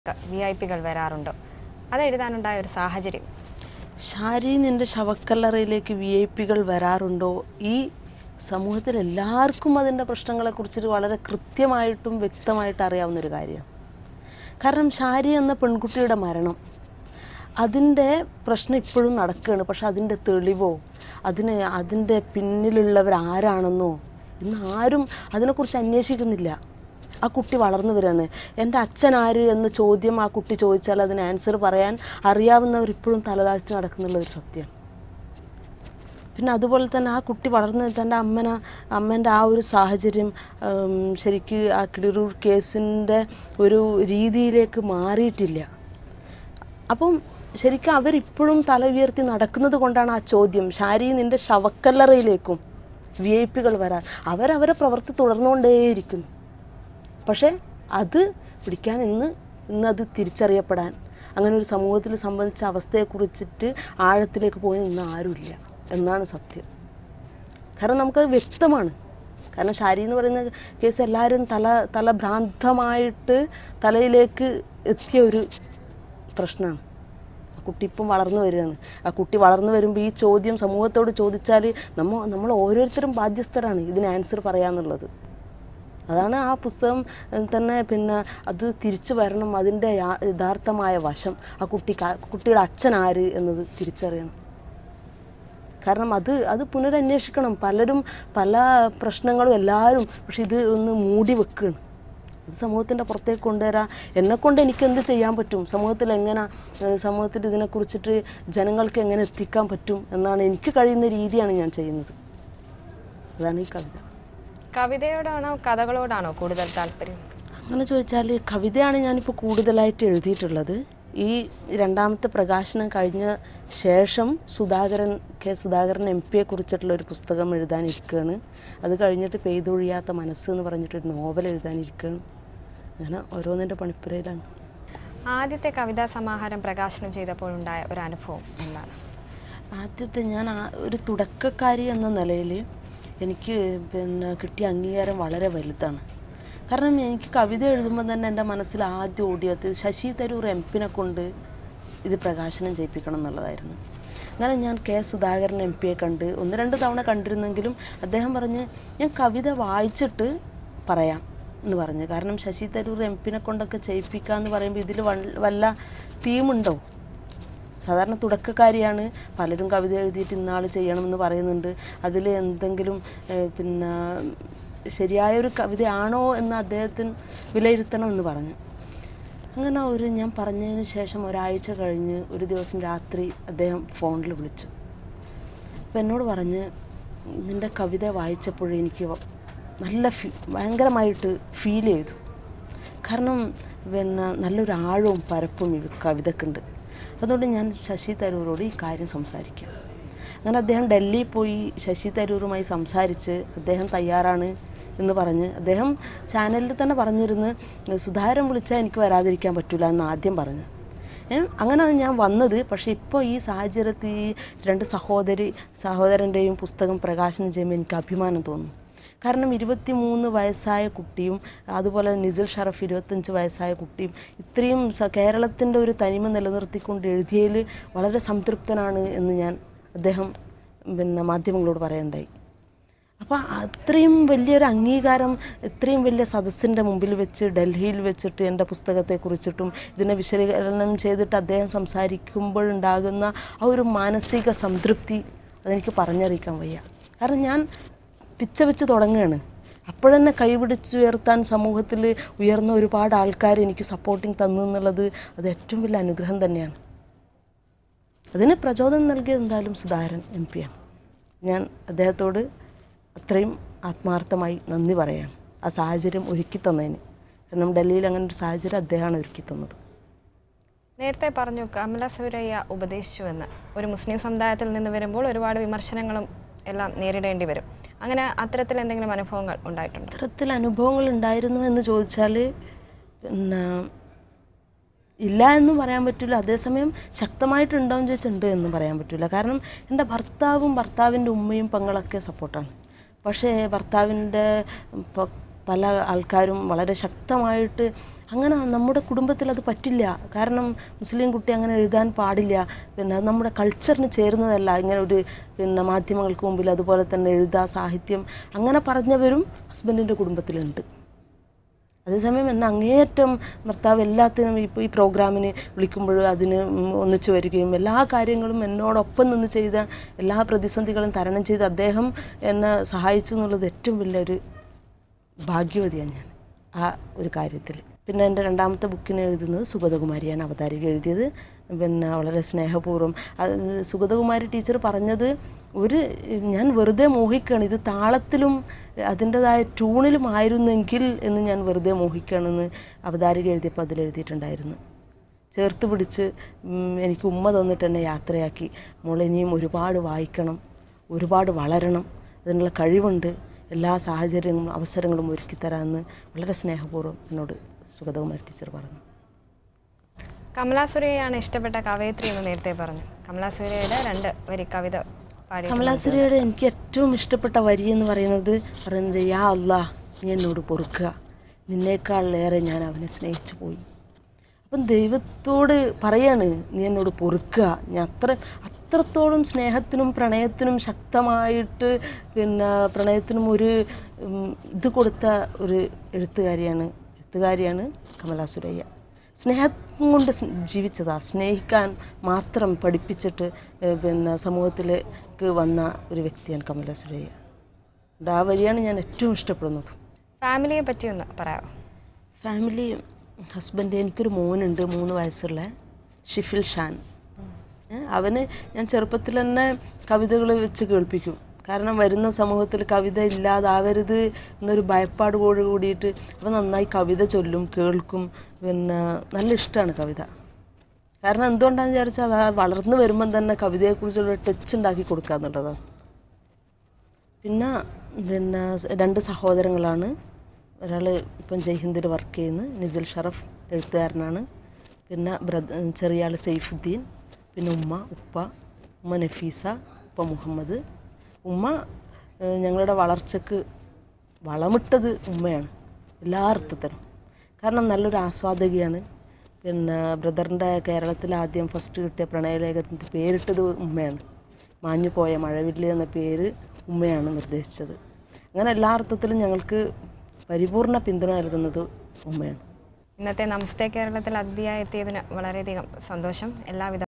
V I പികൾ വരാറുണ്ടോ അത് എഴുതാനുണ്ടായ ഒരു സാഹചര്യം ഷാരി നിൻ്റെ ശവക്കല്ലറയിലേക്ക് വി ഐ പികൾ വരാറുണ്ടോ ഈ സമൂഹത്തിൽ എല്ലാവർക്കും അതിൻ്റെ പ്രശ്നങ്ങളെക്കുറിച്ചിട്ട് വളരെ കൃത്യമായിട്ടും വ്യക്തമായിട്ട് അറിയാവുന്നൊരു കാര്യമാണ് കാരണം ഷാരി എന്ന പെൺകുട്ടിയുടെ മരണം അതിൻ്റെ പ്രശ്നം ഇപ്പോഴും നടക്കുകയാണ് പക്ഷെ അതിൻ്റെ തെളിവോ അതിന് അതിൻ്റെ പിന്നിലുള്ളവർ ആരാണെന്നോ ഇന്ന് ആരും അതിനെക്കുറിച്ച് അന്വേഷിക്കുന്നില്ല ആ കുട്ടി വളർന്നു വരികയാണ് എൻ്റെ അച്ഛൻ ആര് എന്ന ചോദ്യം ആ കുട്ടി ചോദിച്ചാൽ അതിന് ആൻസർ പറയാൻ അറിയാവുന്നവർ ഇപ്പോഴും തലതാഴ്ത്തി നടക്കുന്നുള്ള ഒരു സത്യമാണ് പിന്നെ അതുപോലെ തന്നെ ആ കുട്ടി വളർന്ന് തൻ്റെ അമ്മന അമ്മേൻ്റെ ആ ഒരു സാഹചര്യം ഉം, ശരിക്ക് ആ കിടിറൂർ കേസിൻ്റെ ഒരു രീതിയിലേക്ക് മാറിയിട്ടില്ല അപ്പം ശരിക്കും അവരിപ്പോഴും തല ഉയർത്തി നടക്കുന്നത് കൊണ്ടാണ് ആ ചോദ്യം ഷാരി നിൻ്റെ ശവക്കല്ലറയിലേക്കും വി ഐ പികൾ വരാൻ അവരവരെ പ്രവൃത്തി തുടർന്നുകൊണ്ടേയിരിക്കുന്നു പക്ഷേ അത് പിടിക്കാൻ ഇന്ന് ഇന്ന് അത് തിരിച്ചറിയപ്പെടാൻ അങ്ങനെ ഒരു സമൂഹത്തിൽ സംബന്ധിച്ച അവസ്ഥയെക്കുറിച്ചിട്ട് ആഴത്തിലേക്ക് പോയി ഇന്ന് ആരുമില്ല എന്നാണ് സത്യം കാരണം നമുക്കത് വ്യക്തമാണ് കാരണം ഷാരി എന്ന് പറയുന്ന കേസ് എല്ലാവരും തല തല ഭ്രാന്തമായിട്ട് തലയിലേക്ക് എത്തിയ ഒരു പ്രശ്നമാണ് ആ കുട്ടി ഇപ്പം വളർന്നു വരികയാണ് ആ കുട്ടി വളർന്നു വരുമ്പോൾ ഈ ചോദ്യം സമൂഹത്തോട് ചോദിച്ചാൽ നമ്മൾ നമ്മൾ ഓരോരുത്തരും ബാധ്യസ്ഥരാണ് ഇതിന് ആൻസർ പറയാന്നുള്ളത് അതാണ് ആ പുസ്തകം ഏഹ്, തന്നെ പിന്നെ അത് തിരിച്ചു വരണം അതിൻ്റെ യാ- യഥാർത്ഥമായ വശം ആ കുട്ടി കുട്ടിയുടെ അച്ഛൻ ആര് എന്നത് തിരിച്ചറിയണം കാരണം അത് അത് പുനരന്വേഷിക്കണം പലരും പല പ്രശ്നങ്ങളും എല്ലാവരും പക്ഷെ ഇത് ഒന്ന് മൂടി വെക്കുകയാണ് ഇത് സമൂഹത്തിൻ്റെ പുറത്തേക്ക് കൊണ്ടുവരാൻ എന്നെക്കൊണ്ട് എനിക്ക് എന്ത് ചെയ്യാൻ പറ്റും സമൂഹത്തിൽ എങ്ങനെ ഏഹ്, സമൂഹത്തിൽ ഇതിനെക്കുറിച്ചിട്ട് ജനങ്ങൾക്ക് എങ്ങനെ എത്തിക്കാൻ പറ്റും എന്നാണ് എനിക്ക് കഴിയുന്ന രീതിയാണ് ഞാൻ ചെയ്യുന്നത് അതാണ് ഈ കവിത കവിതയോടാണോ കഥകളോടാണോ കൂടുതൽ താല്പര്യം അങ്ങനെ ചോദിച്ചാൽ കവിതയാണ് ഞാനിപ്പോൾ കൂടുതലായിട്ട് എഴുതിയിട്ടുള്ളത് ഈ രണ്ടാമത്തെ പ്രകാശനം കഴിഞ്ഞ ശേഷം സുധാകരൻ കെ സുധാകരൻ എം പിയെ കുറിച്ചിട്ടുള്ള ഒരു പുസ്തകം എഴുതാനിരിക്കുകയാണ് അത് കഴിഞ്ഞിട്ട് പെയ്തൊഴിയാത്ത മനസ്സ് എന്ന് പറഞ്ഞിട്ടൊരു നോവൽ എഴുതാനിരിക്കുകയാണ് അങ്ങനെ ഓരോന്നിൻ്റെ പണിപ്പുരയിലാണ് ആദ്യത്തെ കവിതാ സമാഹാരം പ്രകാശനം ചെയ്തപ്പോഴുണ്ടായ ഒരു അനുഭവം എന്താണ് ആദ്യത്തെ ഞാൻ ആ- ഒരു തുടക്കക്കാരി എന്ന നിലയിൽ എനിക്ക് പിന്നെ കിട്ടിയ അംഗീകാരം വളരെ വലുതാണ് കാരണം എനിക്ക് കവിത എഴുതുമ്പോൾ തന്നെ എൻ്റെ മനസ്സിൽ ആദ്യം ഓടിയത് ശശി തരൂർ എം പിനെ കൊണ്ട് ഇത് പ്രകാശനം ചെയ്യിപ്പിക്കണം എന്നുള്ളതായിരുന്നു അങ്ങനെ ഞാൻ കെ സുധാകരൻ എം പിയെ കണ്ട് ഒന്ന് രണ്ട് തവണ കണ്ടിരുന്നെങ്കിലും അദ്ദേഹം പറഞ്ഞ് ഞാൻ കവിത വായിച്ചിട്ട് പറയാം എന്ന് പറഞ്ഞു കാരണം ശശി തരൂർ എം പിനെ കൊണ്ടൊക്കെ ചെയ്യിപ്പിക്കുക എന്ന് പറയുമ്പോൾ ഇതിൽ വല്ല തീമുണ്ടോ സാധാരണ തുടക്കക്കാരിയാണ് പലരും കവിത എഴുതിയിട്ട് ഇന്നാൾ ചെയ്യണമെന്ന് പറയുന്നുണ്ട് അതിൽ എന്തെങ്കിലും ഏഹ്, പിന്നെ ശരിയായൊരു കവിതയാണോ എന്ന് അദ്ദേഹത്തിന് വിലയിരുത്തണം എന്ന് പറഞ്ഞു അങ്ങനെ ഒരു ഞാൻ പറഞ്ഞതിന് ശേഷം ഒരാഴ്ച കഴിഞ്ഞ് ഒരു ദിവസം രാത്രി അദ്ദേഹം ഫോണിൽ വിളിച്ചു അപ്പം എന്നോട് പറഞ്ഞ് നിൻ്റെ കവിത വായിച്ചപ്പോഴേ എനിക്ക് നല്ല ഫീ ഭയങ്കരമായിട്ട് ഫീൽ ചെയ്തു കാരണം പിന്നെ നല്ലൊരു ആഴവും പരപ്പും ഈ കവിതക്കുണ്ട് അതുകൊണ്ട് ഞാൻ ശശി തരൂരോട് ഈ കാര്യം സംസാരിക്കാം അങ്ങനെ അദ്ദേഹം ഡൽഹിയിൽ പോയി ശശി തരൂരുമായി സംസാരിച്ച് അദ്ദേഹം തയ്യാറാണ് എന്ന് പറഞ്ഞ് അദ്ദേഹം ചാനലിൽ തന്നെ പറഞ്ഞിരുന്ന് സുധാകരൻ വിളിച്ചാൽ എനിക്ക് വരാതിരിക്കാൻ പറ്റില്ല എന്ന് ആദ്യം പറഞ്ഞു ഏ, അങ്ങനെ ഞാൻ വന്നത് പക്ഷേ ഇപ്പോൾ ഈ സാഹചര്യത്തിൽ ഈ രണ്ട് സഹോദരി സഹോദരൻ്റെയും പുസ്തകം പ്രകാശനം ചെയ്യുമ്പോൾ എനിക്ക് അഭിമാനം തോന്നുന്നു കാരണം ഇരുപത്തി മൂന്ന് വയസ്സായ കുട്ടിയും അതുപോലെ നിസിൽ ഷറഫ് ഇരുപത്തഞ്ച് വയസ്സായ കുട്ടിയും ഇത്രയും സ കേരളത്തിൻ്റെ ഒരു തനിമ നിലനിർത്തിക്കൊണ്ട് എഴുതിയതിൽ വളരെ സംതൃപ്തനാണ് എന്ന് ഞാൻ അദ്ദേഹം പിന്നെ മാധ്യമങ്ങളോട് പറയണ്ടായി അപ്പോൾ അത്രയും വലിയൊരു അംഗീകാരം ഇത്രയും വലിയ സദസ്സിൻ്റെ മുമ്പിൽ വെച്ച് ഡൽഹിയിൽ വെച്ചിട്ട് എൻ്റെ പുസ്തകത്തെക്കുറിച്ചിട്ടും ഇതിനെ വിശകലനം ചെയ്തിട്ട് അദ്ദേഹം സംസാരിക്കുമ്പോഴുണ്ടാകുന്ന ആ ഒരു മാനസിക സംതൃപ്തി അതെനിക്ക് പറഞ്ഞറിയിക്കാൻ വയ്യ കാരണം ഞാൻ പിച്ച വെച്ച് തുടങ്ങുകയാണ് അപ്പോഴെന്നെ കൈപിടിച്ചുയർത്താൻ സമൂഹത്തിൽ ഉയർന്ന ഒരുപാട് ആൾക്കാർ എനിക്ക് സപ്പോർട്ടിങ് തന്നു എന്നുള്ളത് അത് ഏറ്റവും വലിയ അനുഗ്രഹം തന്നെയാണ് അതിന് പ്രചോദനം നൽകിയത് എന്തായാലും സുധാകരൻ എം പിയാണ് ഞാൻ അദ്ദേഹത്തോട് അത്രയും ആത്മാർത്ഥമായി നന്ദി പറയാണ് ആ സാഹചര്യം ഒരുക്കി തന്നതിന് കാരണം ഡൽഹിയിൽ അങ്ങനെ ഒരു സാഹചര്യം അദ്ദേഹമാണ് ഒരുക്കി തന്നത് നേരത്തെ പറഞ്ഞു കമല സുരയ്യ ഉപദേശിച്ചുവെന്ന് ഒരു മുസ്ലിം സമുദായത്തിൽ നിന്ന് വരുമ്പോൾ ഒരുപാട് വിമർശനങ്ങളും എല്ലാം നേരിടേണ്ടി വരും അങ്ങനെ അത്തരത്തിൽ എന്തെങ്കിലും അനുഭവങ്ങൾ ഉണ്ടായിട്ടുണ്ടോ അത്തരത്തിൽ അനുഭവങ്ങൾ ഉണ്ടായിരുന്നു എന്ന് ചോദിച്ചാൽ പിന്നെ ഇല്ല എന്നും പറയാൻ പറ്റില്ല അതേസമയം ശക്തമായിട്ടുണ്ടോയെന്ന് ചോദിച്ചാൽ ഉണ്ട് എന്നും പറയാൻ പറ്റില്ല കാരണം എൻ്റെ ഭർത്താവും ഭർത്താവിൻ്റെ ഉമ്മയും പെങ്ങളൊക്കെ സപ്പോർട്ടാണ് പക്ഷേ ഭർത്താവിൻ്റെ പ- പല ആൾക്കാരും വളരെ ശക്തമായിട്ട് അങ്ങനെ നമ്മുടെ കുടുംബത്തിൽ അത് പറ്റില്ല കാരണം മുസ്ലിം കുട്ടി അങ്ങനെ എഴുതാൻ പാടില്ല പിന്നെ അത് നമ്മുടെ കൾച്ചറിന് ചേരുന്നതല്ല ഇങ്ങനെ ഒരു പിന്നെ മാധ്യമങ്ങൾക്ക് മുമ്പിൽ അതുപോലെ തന്നെ എഴുതാ സാഹിത്യം അങ്ങനെ പറഞ്ഞവരും ഹസ്ബൻഡിൻ്റെ കുടുംബത്തിലുണ്ട് അതേസമയം എന്നെ അങ്ങേയറ്റം ഭർത്താവ് എല്ലാത്തിനും ഇപ്പോൾ ഈ പ്രോഗ്രാമിന് വിളിക്കുമ്പോൾ അതിന് ഉം ഒന്നിച്ചു വരികയും എല്ലാ കാര്യങ്ങളും എന്നോടൊപ്പം നിന്ന് ചെയ്ത എല്ലാ പ്രതിസന്ധികളും തരണം ചെയ്ത് അദ്ദേഹം എന്നെ സഹായിച്ചു എന്നുള്ളത് ഏറ്റവും വലിയൊരു ഭാഗ്യവതിയാണ് ഞാൻ ആ ഒരു കാര്യത്തിൽ പിന്നെ എൻ്റെ രണ്ടാമത്തെ ബുക്കിന് എഴുതുന്നത് സുഗതകുമാരിയാണ് അവതാരിക എഴുതിയത് പിന്നെ വളരെ സ്നേഹപൂർവ്വം അത് സുഗതകുമാരി ടീച്ചർ പറഞ്ഞത് ഒരു ഞാൻ വെറുതെ മോഹിക്കുകയാണ് ഇത് താളത്തിലും അതിൻ്റെതായ ട്യൂണിലും ആയിരുന്നെങ്കിൽ എന്ന് ഞാൻ വെറുതെ മോഹിക്കുകയാണെന്ന് അവതാരിക എഴുതിയപ്പോൾ അതിൽ എഴുതിയിട്ടുണ്ടായിരുന്നു ചേർത്ത് പിടിച്ച് ഉം, എനിക്ക് ഉമ്മ തന്നിട്ട് എന്നെ യാത്രയാക്കി മോളെ ഇനിയും ഒരുപാട് വായിക്കണം ഒരുപാട് വളരണം അതിനുള്ള കഴിവുണ്ട് എല്ലാ സാഹചര്യങ്ങളും അവസരങ്ങളും ഒരുക്കി തരാമെന്ന് വളരെ സ്നേഹപൂർവ്വം എന്നോട് സുഗതകുമാരി ടീച്ചർ പറഞ്ഞു കമലാ സുരയ്യാണ് ഇഷ്ടപ്പെട്ട കവയത്രി എന്ന് നേരത്തെ പറഞ്ഞു കമലാ സുരയ്യയുടെ രണ്ട് വരി കവിത പാടി കമലാസുരയുടെ എനിക്ക് ഏറ്റവും ഇഷ്ടപ്പെട്ട വരി എന്ന് പറയുന്നത് പറയുന്നത് യാ അല്ലാ നീ എന്നോട് പൊറുക്കുക നിന്നേക്കാളേറെ ഞാൻ അവനെ സ്നേഹിച്ചു പോയി അപ്പം ദൈവത്തോട് പറയാണ് നീ എന്നോട് പൊറുക്കുക ഞാൻ അത്ര അത്രത്തോളം സ്നേഹത്തിനും പ്രണയത്തിനും ശക്തമായിട്ട് പിന്നെ പ്രണയത്തിനും ഒരു ഉം, ഇത് കൊടുത്ത ഒരു എഴുത്തുകാരിയാണ് എഴുത്തുകാരിയാണ് കമലാസുരയ്യ സ്നേഹം കൊണ്ട് സ് ജീവിച്ചതാ സ്നേഹിക്കാൻ മാത്രം പഠിപ്പിച്ചിട്ട് ഏഹ്, പിന്നെ സമൂഹത്തിലേക്ക് വന്ന ഒരു വ്യക്തിയാണ് കമല സുരയ്യ അത് ആ വരിയാണ് ഞാൻ ഏറ്റവും ഇഷ്ടപ്പെടുന്നത് ഫാമിലിയെ പറ്റി ഒന്ന് പറയാമോ ഫാമിലി ഹസ്ബൻഡ് എനിക്കൊരു മോനുണ്ട് മൂന്ന് വയസ്സുള്ള ഷിഫിൽ ഷാൻ ഏ, അവന് ഞാൻ ചെറുപ്പത്തിൽ തന്നെ കവിതകൾ വെച്ച് കേൾപ്പിക്കും കാരണം വരുന്ന സമൂഹത്തിൽ കവിത ഇല്ലാതാവരുത് എന്നൊരു ഭയപ്പാടോട് കൂടിയിട്ട് അവൻ നന്നായി കവിത ചൊല്ലും കേൾക്കും പിന്നെ നല്ല ഇഷ്ടമാണ് കവിത കാരണം എന്തുകൊണ്ടാണെന്ന് വിചാരിച്ചാൽ അത് വളർന്നു വരുമ്പം തന്നെ കവിതയെക്കുറിച്ചുള്ള ടച്ച് ഉണ്ടാക്കി കൊടുക്കുക എന്നുള്ളതാണ് പിന്നെ പിന്നെ സ് രണ്ട് സഹോദരങ്ങളാണ് ഒരാൾ ഇപ്പം ജയ്ഹിന്ദിൽ വർക്ക് ചെയ്യുന്നു നിസിൽ ഷറഫ് എഴുത്തുകാരനാണ് പിന്നെ ബ്രദ ചെറിയ ആൾ സൈഫുദ്ദീൻ പിന്നെ ഉമ്മ ഉപ്പ ഉമ്മ നഫീസ ഉപ്പ മുഹമ്മദ് ഉമ്മ ഏഹ്, ഞങ്ങളുടെ വളർച്ചയ്ക്ക് വളമിട്ടത് ഉമ്മയാണ് എല്ലാ അർത്ഥത്തിലും കാരണം നല്ലൊരു ആസ്വാദകിയാണ് പിന്നെ ബ്രദറിൻ്റെ കേരളത്തിൽ ആദ്യം ഫസ്റ്റ് കിട്ടിയ പ്രണയലേഖനത്തിൻ്റെ പേരിട്ടത് ഉമ്മയാണ് മാഞ്ഞുപോയ മഴവില്ല് എന്ന പേര് ഉമ്മയാണ് നിർദ്ദേശിച്ചത് അങ്ങനെ എല്ലാ അർത്ഥത്തിലും ഞങ്ങൾക്ക് പരിപൂർണ പിന്തുണ നൽകുന്നത് ഉമ്മയാണ് ഇന്നത്തെ നമസ്തേ കേരളത്തിൽ അതിഥിയായി എത്തിയതിന് വളരെയധികം സന്തോഷം എല്ലാവിധ